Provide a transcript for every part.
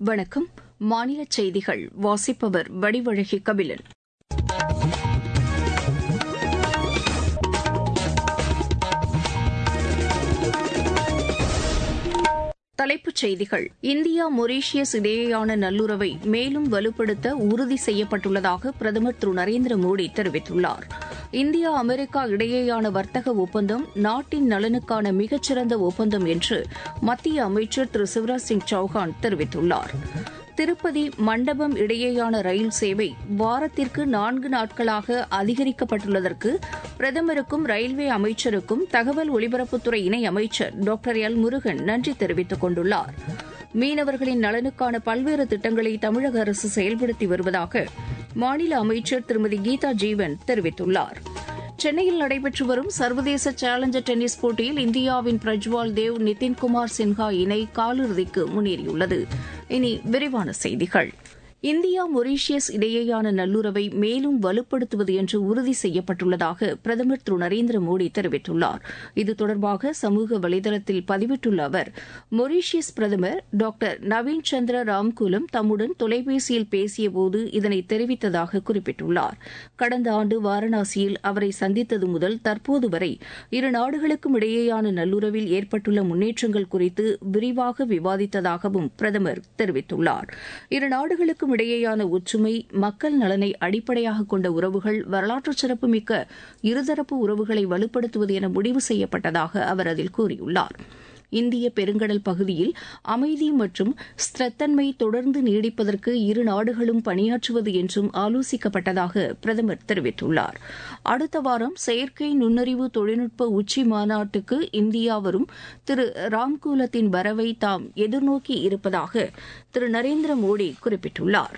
வணக்கம் மாநில செய்திகள் வாசிப்பவர் வடிவழகி கபிலன் தலைப்புச் செய்திகள் இந்தியா மொரீஷியஸ் இடையேயான நல்லுறவை மேலும் வலுப்படுத்த உறுதி செய்யப்பட்டுள்ளதாக பிரதமர் திரு நரேந்திர மோடி தெரிவித்துள்ளார் இந்தியா அமெரிக்கா இடையேயான வர்த்தக ஒப்பந்தம் நாட்டின் நலனுக்கான மிகச்சிறந்த ஒப்பந்தம் என்று மத்திய அமைச்சர் திரு சிவராஜ் சிங் சௌஹான் தெரிவித்துள்ளார் திருப்பதி மண்டபம் இடையேயான ரயில் சேவை வாரத்திற்கு நான்கு நாட்களாக அதிகரிக்கப்பட்டுள்ளதற்கு பிரதமருக்கும் ரயில்வே அமைச்சருக்கும் தகவல் ஒலிபரப்புத்துறை இணை அமைச்சர் டாக்டர் எல் முருகன் நன்றி தெரிவித்துக் கொண்டுள்ளார் மீனவர்களின் நலனுக்கான பல்வேறு திட்டங்களை தமிழக அரசு செயல்படுத்தி வருவதாக மாநில அமைச்சர் திருமதி கீதா ஜீவன் தெரிவித்துள்ளார் சென்னையில் நடைபெற்று வரும் சர்வதேச சேலஞ்சர் டென்னிஸ் போட்டியில் இந்தியாவின் பிரஜ்வால் தேவ் நிதின்குமார் சின்ஹா இணை காலிறுதிக்கு முன்னேறியுள்ளது இனி விரிவான செய்திகள் இந்தியா மொரீஷியஸ் இடையேயான நல்லுறவை மேலும் வலுப்படுத்துவது என்று உறுதி செய்யப்பட்டுள்ளதாக பிரதமர் திரு நரேந்திர மோடி தெரிவித்துள்ளார் இது தொடர்பாக சமூக வலைதளத்தில் பதிவிட்டுள்ள அவர் மொரீஷியஸ் பிரதமர் டாக்டர் நவீன் சந்திர ராம்குலம் தம்முடன் தொலைபேசியில் பேசியபோது இதனை தெரிவித்ததாக குறிப்பிட்டுள்ளார் கடந்த ஆண்டு வாரணாசியில் அவரை சந்தித்தது முதல் தற்போது வரை இரு நாடுகளுக்கும் இடையேயான நல்லுறவில் ஏற்பட்டுள்ள முன்னேற்றங்கள் குறித்து விரிவாக விவாதித்ததாகவும் பிரதமர் தெரிவித்துள்ளார் இரு நாடுகளுக்கும் இடையேயான ஒற்றுமை மக்கள் நலனை அடிப்படையாக கொண்ட உறவுகள் வரலாற்று சிறப்புமிக்க இருதரப்பு உறவுகளை வலுப்படுத்துவது என முடிவு செய்யப்பட்டதாக அவர் அதில் கூறியுள்ளார் இந்திய பெருங்கடல் பகுதியில் அமைதி மற்றும் ஸ்திரத்தன்மை தொடர்ந்து நீடிப்பதற்கு இரு நாடுகளும் பணியாற்றுவது என்றும் ஆலோசிக்கப்பட்டதாக பிரதமர் தெரிவித்துள்ளார் அடுத்த வாரம் செயற்கை நுண்ணறிவு தொழில்நுட்ப உச்சி மாநாட்டுக்கு இந்தியா வரும் திரு ராம்கூலத்தின் வரவை தாம் எதிர்நோக்கி இருப்பதாக திரு நரேந்திர மோடி குறிப்பிட்டுள்ளார்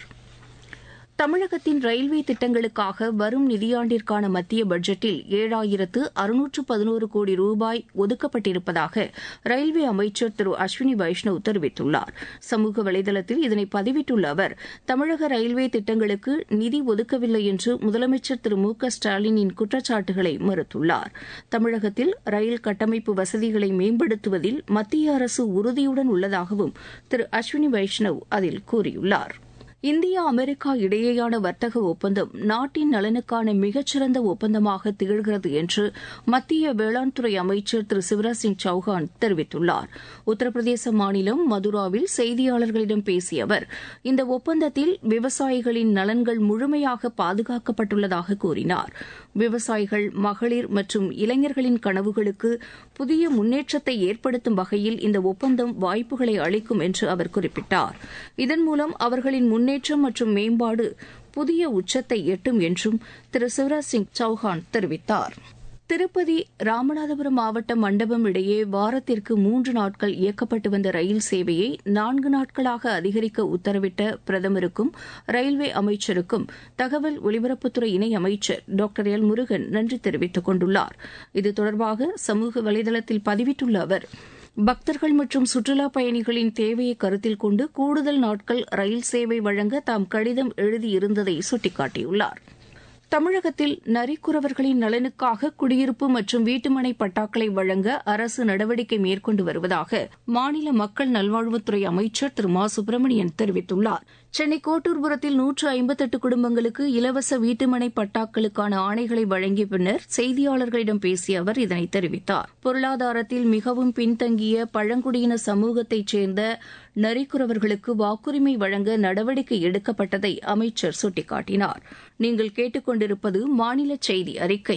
தமிழகத்தின் ரயில்வே திட்டங்களுக்காக வரும் நிதியாண்டிற்கான மத்திய பட்ஜெட்டில் ஏழாயிரத்து அறுநூற்று பதினோரு கோடி ரூபாய் ஒதுக்கப்பட்டிருப்பதாக ரயில்வே அமைச்சர் திரு அஸ்வினி வைஷ்ணவ் தெரிவித்துள்ளார் சமூக வலைதளத்தில் இதனை பதிவிட்டுள்ள அவர் தமிழக ரயில்வே திட்டங்களுக்கு நிதி ஒதுக்கவில்லை என்று முதலமைச்சர் திரு மு க ஸ்டாலினின் குற்றச்சாட்டுகளை மறுத்துள்ளார் தமிழகத்தில் ரயில் கட்டமைப்பு வசதிகளை மேம்படுத்துவதில் மத்திய அரசு உறுதியுடன் உள்ளதாகவும் திரு அஸ்வினி வைஷ்ணவ் அதில் கூறியுள்ளார் இந்தியா அமெரிக்கா இடையேயான வர்த்தக ஒப்பந்தம் நாட்டின் நலனுக்கான மிகச்சிறந்த ஒப்பந்தமாக திகழ்கிறது என்று மத்திய வேளாண் துறை அமைச்சர் திரு சிவராஜ் சிங் சௌஹான் தெரிவித்துள்ளார் உத்தரப்பிரதேச மாநிலம் மதுராவில் செய்தியாளர்களிடம் பேசிய அவர் இந்த ஒப்பந்தத்தில் விவசாயிகளின் நலன்கள் முழுமையாக பாதுகாக்கப்பட்டுள்ளதாக கூறினார் விவசாயிகள் மகளிர் மற்றும் இளைஞர்களின் கனவுகளுக்கு புதிய முன்னேற்றத்தை ஏற்படுத்தும் வகையில் இந்த ஒப்பந்தம் வாய்ப்புகளை அளிக்கும் என்று அவர் குறிப்பிட்டார் இதன் மூலம் அவர்களின் முன்னேற்றம் மற்றும் மேம்பாடு புதிய உச்சத்தை எட்டும் என்றும் திரு சிவராஜ் சிங் சௌஹான் தெரிவித்தார் திருப்பதி ராமநாதபுரம் மாவட்ட மண்டபம் இடையே வாரத்திற்கு மூன்று நாட்கள் இயக்கப்பட்டு வந்த ரயில் சேவையை நான்கு நாட்களாக அதிகரிக்க உத்தரவிட்ட பிரதமருக்கும் ரயில்வே அமைச்சருக்கும் தகவல் ஒலிபரப்புத்துறை இணை அமைச்சர் டாக்டர் எல் முருகன் நன்றி தெரிவித்துக் கொண்டுள்ளார் இது தொடர்பாக சமூக வலைதளத்தில் பதிவிட்டுள்ள அவர் பக்தர்கள் மற்றும் சுற்றுலா பயணிகளின் தேவையை கருத்தில் கொண்டு கூடுதல் நாட்கள் ரயில் சேவை வழங்க தாம் கடிதம் எழுதியிருந்ததை சுட்டிக்காட்டியுள்ளார் தமிழகத்தில் நரிக்குறவர்களின் நலனுக்காக குடியிருப்பு மற்றும் வீட்டுமனை பட்டாக்களை வழங்க அரசு நடவடிக்கை மேற்கொண்டு வருவதாக மாநில மக்கள் நல்வாழ்வுத்துறை அமைச்சர் திரு மா சுப்பிரமணியன் தெரிவித்துள்ளார் சென்னை கோட்டூர்புரத்தில் நூற்று ஐம்பத்தெட்டு குடும்பங்களுக்கு இலவச வீட்டுமனை பட்டாக்களுக்கான ஆணைகளை வழங்கிய பின்னர் செய்தியாளர்களிடம் பேசிய அவர் இதனை தெரிவித்தார் பொருளாதாரத்தில் மிகவும் பின்தங்கிய பழங்குடியின சமூகத்தைச் சேர்ந்த நரிக்குறவர்களுக்கு வாக்குரிமை வழங்க நடவடிக்கை எடுக்கப்பட்டதை அமைச்சர் சுட்டிக்காட்டினார் நீங்கள் கேட்டுக்கொண்டிருப்பது மாநில செய்தி அறிக்கை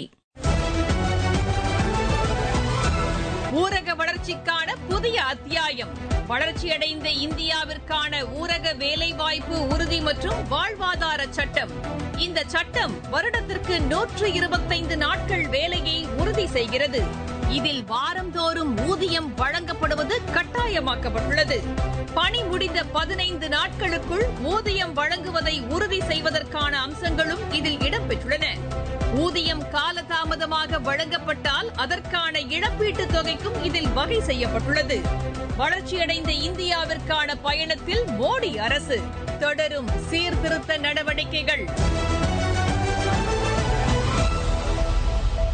ஊரக வளர்ச்சிக்கான புதிய அத்தியாயம் வளர்ச்சியடைந்த இந்தியாவிற்கான ஊரக வேலைவாய்ப்பு உறுதி மற்றும் வாழ்வாதார சட்டம் இந்த சட்டம் வருடத்திற்கு நூற்று இருபத்தைந்து நாட்கள் வேலையை உறுதி செய்கிறது இதில் வாரந்தோறும் ஊதியம் வழங்கப்படுவது கட்டாயமாக்கப்பட்டுள்ளது பணி முடிந்த பதினைந்து நாட்களுக்குள் ஊதியம் வழங்குவதை உறுதி செய்வதற்கான அம்சங்களும் இதில் இடம்பெற்றுள்ளன ஊதியம் காலதாமதமாக வழங்கப்பட்டால் அதற்கான இழப்பீட்டுத் தொகைக்கும் இதில் வகை செய்யப்பட்டுள்ளது வளர்ச்சியடைந்த இந்தியாவிற்கான பயணத்தில் மோடி அரசு தொடரும் சீர்திருத்த நடவடிக்கைகள்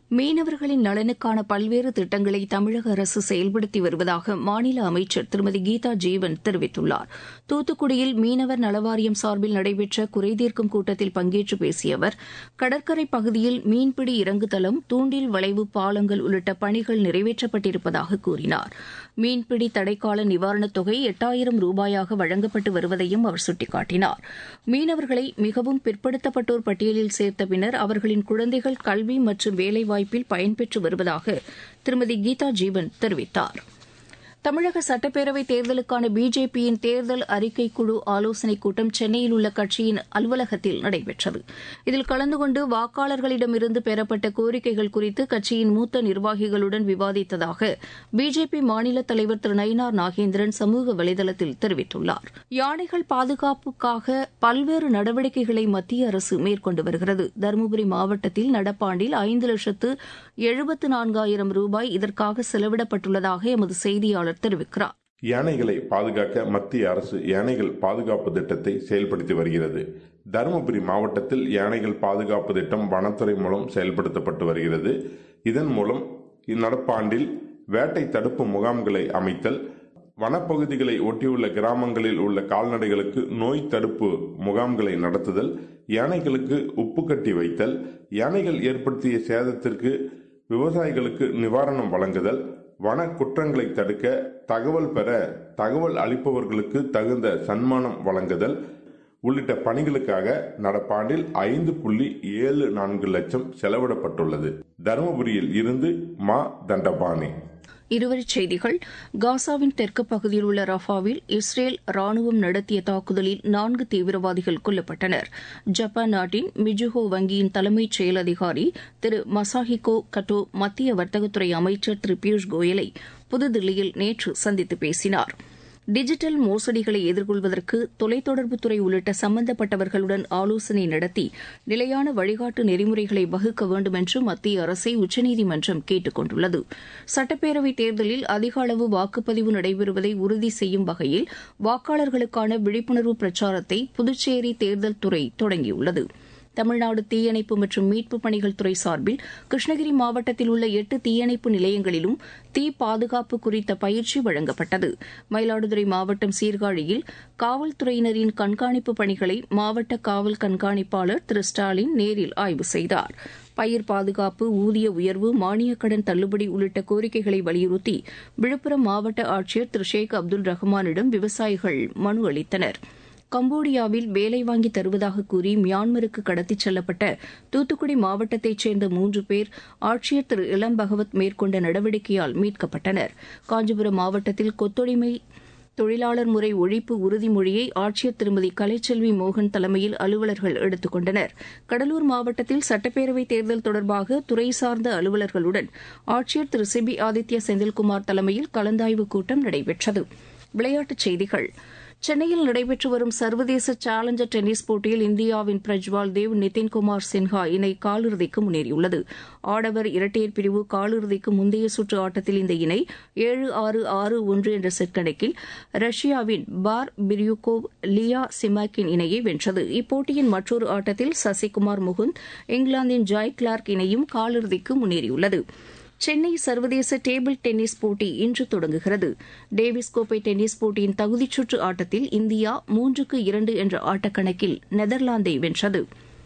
மீனவர்களின் நலனுக்கான பல்வேறு திட்டங்களை தமிழக அரசு செயல்படுத்தி வருவதாக மாநில அமைச்சர் திருமதி கீதா ஜீவன் தெரிவித்துள்ளார் தூத்துக்குடியில் மீனவர் நலவாரியம் சார்பில் நடைபெற்ற குறைதீர்க்கும் கூட்டத்தில் பங்கேற்று பேசிய அவர் கடற்கரை பகுதியில் மீன்பிடி இறங்குதளம் தூண்டில் வளைவு பாலங்கள் உள்ளிட்ட பணிகள் நிறைவேற்றப்பட்டிருப்பதாக கூறினார் மீன்பிடி தடைக்கால நிவாரணத் தொகை எட்டாயிரம் ரூபாயாக வழங்கப்பட்டு வருவதையும் அவர் சுட்டிக்காட்டினார் மீனவர்களை மிகவும் பிற்படுத்தப்பட்டோர் பட்டியலில் சேர்த்த பின்னர் அவர்களின் குழந்தைகள் கல்வி மற்றும் வேலைவாய்ப்பில் பயன்பெற்று வருவதாக திருமதி கீதா ஜீவன் தெரிவித்தார் தமிழக சட்டப்பேரவைத் தேர்தலுக்கான பிஜேபியின் தேர்தல் அறிக்கை குழு ஆலோசனைக் கூட்டம் சென்னையில் உள்ள கட்சியின் அலுவலகத்தில் நடைபெற்றது இதில் கலந்து கொண்டு வாக்காளர்களிடமிருந்து பெறப்பட்ட கோரிக்கைகள் குறித்து கட்சியின் மூத்த நிர்வாகிகளுடன் விவாதித்ததாக பிஜேபி மாநில தலைவர் திரு நயினார் நாகேந்திரன் சமூக வலைதளத்தில் தெரிவித்துள்ளார் யானைகள் பாதுகாப்புக்காக பல்வேறு நடவடிக்கைகளை மத்திய அரசு மேற்கொண்டு வருகிறது தருமபுரி மாவட்டத்தில் நடப்பாண்டில் ஐந்து லட்சத்து எழுபத்து நான்காயிரம் ரூபாய் இதற்காக செலவிடப்பட்டுள்ளதாக எமது செய்தியாளர் தெரிவிக்கிறார் யானைகளை பாதுகாக்க மத்திய அரசு யானைகள் பாதுகாப்பு திட்டத்தை செயல்படுத்தி வருகிறது தருமபுரி மாவட்டத்தில் யானைகள் பாதுகாப்பு திட்டம் வனத்துறை மூலம் செயல்படுத்தப்பட்டு வருகிறது இதன் மூலம் இந்நடப்பாண்டில் வேட்டை தடுப்பு முகாம்களை அமைத்தல் வனப்பகுதிகளை ஒட்டியுள்ள கிராமங்களில் உள்ள கால்நடைகளுக்கு நோய் தடுப்பு முகாம்களை நடத்துதல் யானைகளுக்கு உப்பு கட்டி வைத்தல் யானைகள் ஏற்படுத்திய சேதத்திற்கு விவசாயிகளுக்கு நிவாரணம் வழங்குதல் வன குற்றங்களை தடுக்க தகவல் பெற தகவல் அளிப்பவர்களுக்கு தகுந்த சன்மானம் வழங்குதல் உள்ளிட்ட பணிகளுக்காக நடப்பாண்டில் ஐந்து புள்ளி ஏழு நான்கு லட்சம் செலவிடப்பட்டுள்ளது தருமபுரியில் இருந்து மா தண்டபாணி இருவரிச் செய்திகள் காசாவின் தெற்கு பகுதியில் உள்ள ரஃபாவில் இஸ்ரேல் ராணுவம் நடத்திய தாக்குதலில் நான்கு தீவிரவாதிகள் கொல்லப்பட்டனர் ஜப்பான் நாட்டின் மிஜுஹோ வங்கியின் தலைமைச் செயல் அதிகாரி திரு மசாஹிகோ கட்டோ மத்திய வர்த்தகத்துறை அமைச்சர் திரு பியூஷ் கோயலை புதுதில்லியில் நேற்று சந்தித்து பேசினார் டிஜிட்டல் மோசடிகளை எதிர்கொள்வதற்கு தொலைத்தொடர்புத்துறை உள்ளிட்ட சம்பந்தப்பட்டவர்களுடன் ஆலோசனை நடத்தி நிலையான வழிகாட்டு நெறிமுறைகளை வகுக்க வேண்டும் என்று மத்திய அரசை உச்சநீதிமன்றம் கேட்டுக் கொண்டுள்ளது சட்டப்பேரவைத் தேர்தலில் அதிக அளவு வாக்குப்பதிவு நடைபெறுவதை உறுதி செய்யும் வகையில் வாக்காளர்களுக்கான விழிப்புணர்வு பிரச்சாரத்தை புதுச்சேரி தேர்தல் துறை தொடங்கியுள்ளது தமிழ்நாடு தீயணைப்பு மற்றும் மீட்புப் பணிகள் துறை சார்பில் கிருஷ்ணகிரி மாவட்டத்தில் உள்ள எட்டு தீயணைப்பு நிலையங்களிலும் தீ பாதுகாப்பு குறித்த பயிற்சி வழங்கப்பட்டது மயிலாடுதுறை மாவட்டம் சீர்காழியில் காவல்துறையினரின் கண்காணிப்பு பணிகளை மாவட்ட காவல் கண்காணிப்பாளர் திரு ஸ்டாலின் நேரில் ஆய்வு செய்தார் பயிர் பாதுகாப்பு ஊதிய உயர்வு மானியக் கடன் தள்ளுபடி உள்ளிட்ட கோரிக்கைகளை வலியுறுத்தி விழுப்புரம் மாவட்ட ஆட்சியர் திரு ஷேக் அப்துல் ரஹ்மானிடம் விவசாயிகள் மனு அளித்தனா் கம்போடியாவில் வேலை வாங்கி தருவதாக கூறி மியான்மருக்கு கடத்திச் செல்லப்பட்ட தூத்துக்குடி மாவட்டத்தைச் சேர்ந்த மூன்று பேர் ஆட்சியர் திரு இளம் பகவத் மேற்கொண்ட நடவடிக்கையால் மீட்கப்பட்டனர் காஞ்சிபுரம் மாவட்டத்தில் கொத்தொடிமை தொழிலாளர் முறை ஒழிப்பு உறுதிமொழியை ஆட்சியர் திருமதி கலைச்செல்வி மோகன் தலைமையில் அலுவலர்கள் எடுத்துக் கொண்டனர் கடலூர் மாவட்டத்தில் சட்டப்பேரவைத் தேர்தல் தொடர்பாக துறை சார்ந்த அலுவலர்களுடன் ஆட்சியர் திரு சிபி ஆதித்ய செந்தில்குமார் தலைமையில் கலந்தாய்வு கூட்டம் நடைபெற்றது விளையாட்டுச் செய்திகள் சென்னையில் நடைபெற்று வரும் சர்வதேச சேலஞ்சர் டென்னிஸ் போட்டியில் இந்தியாவின் பிரஜ்வால் தேவ் நிதின்குமார் சின்ஹா இணை காலிறுதிக்கு முன்னேறியுள்ளது ஆடவர் இரட்டையர் பிரிவு காலிறுதிக்கு முந்தைய சுற்று ஆட்டத்தில் இந்த இணை ஏழு ஆறு ஆறு ஒன்று என்ற செட் கணக்கில் ரஷ்யாவின் பார் பிரியூகோவ் லியா சிமாக்கின் இணையை வென்றது இப்போட்டியின் மற்றொரு ஆட்டத்தில் சசிகுமார் முகுந்த் இங்கிலாந்தின் ஜாய் கிளார்க் இணையும் காலிறுதிக்கு முன்னேறியுள்ளது சென்னை சர்வதேச டேபிள் டென்னிஸ் போட்டி இன்று தொடங்குகிறது டேவிஸ் கோப்பை டென்னிஸ் போட்டியின் தகுதிச் சுற்று ஆட்டத்தில் இந்தியா மூன்றுக்கு இரண்டு என்ற ஆட்டக்கணக்கில் நெதர்லாந்தை வென்றது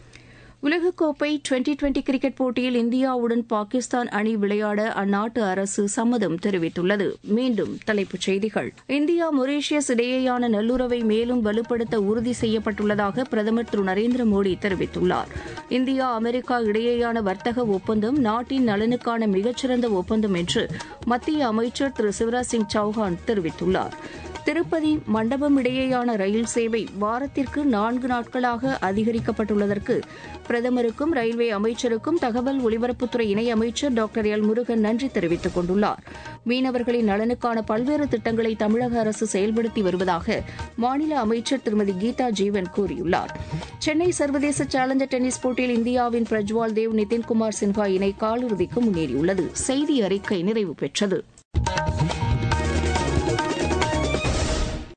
உலகக்கோப்பை டுவெண்டி டுவெண்டி கிரிக்கெட் போட்டியில் இந்தியாவுடன் பாகிஸ்தான் அணி விளையாட அந்நாட்டு அரசு சம்மதம் தெரிவித்துள்ளது மீண்டும் தலைப்புச் செய்திகள் இந்தியா மொரீஷியஸ் இடையேயான நல்லுறவை மேலும் வலுப்படுத்த உறுதி செய்யப்பட்டுள்ளதாக பிரதமர் திரு நரேந்திர மோடி தெரிவித்துள்ளார் இந்தியா அமெரிக்கா இடையேயான வர்த்தக ஒப்பந்தம் நாட்டின் நலனுக்கான மிகச்சிறந்த ஒப்பந்தம் என்று மத்திய அமைச்சர் திரு சிவராஜ் சிங் சௌஹான் தெரிவித்துள்ளார் திருப்பதி மண்டபம் இடையேயான ரயில் சேவை வாரத்திற்கு நான்கு நாட்களாக அதிகரிக்கப்பட்டுள்ளதற்கு பிரதமருக்கும் ரயில்வே அமைச்சருக்கும் தகவல் ஒலிபரப்புத்துறை இணையமைச்சர் டாக்டர் எல் முருகன் நன்றி தெரிவித்துக் கொண்டுள்ளார் மீனவர்களின் நலனுக்கான பல்வேறு திட்டங்களை தமிழக அரசு செயல்படுத்தி வருவதாக மாநில அமைச்சர் திருமதி கீதா ஜீவன் கூறியுள்ளார் சென்னை சர்வதேச சேலஞ்சர் டென்னிஸ் போட்டியில் இந்தியாவின் பிரஜ்வால் தேவ் நிதின்குமார் சின்ஹா இணை காலிறுதிக்கு முன்னேறியுள்ளது செய்தி அறிக்கை நிறைவு பெற்றது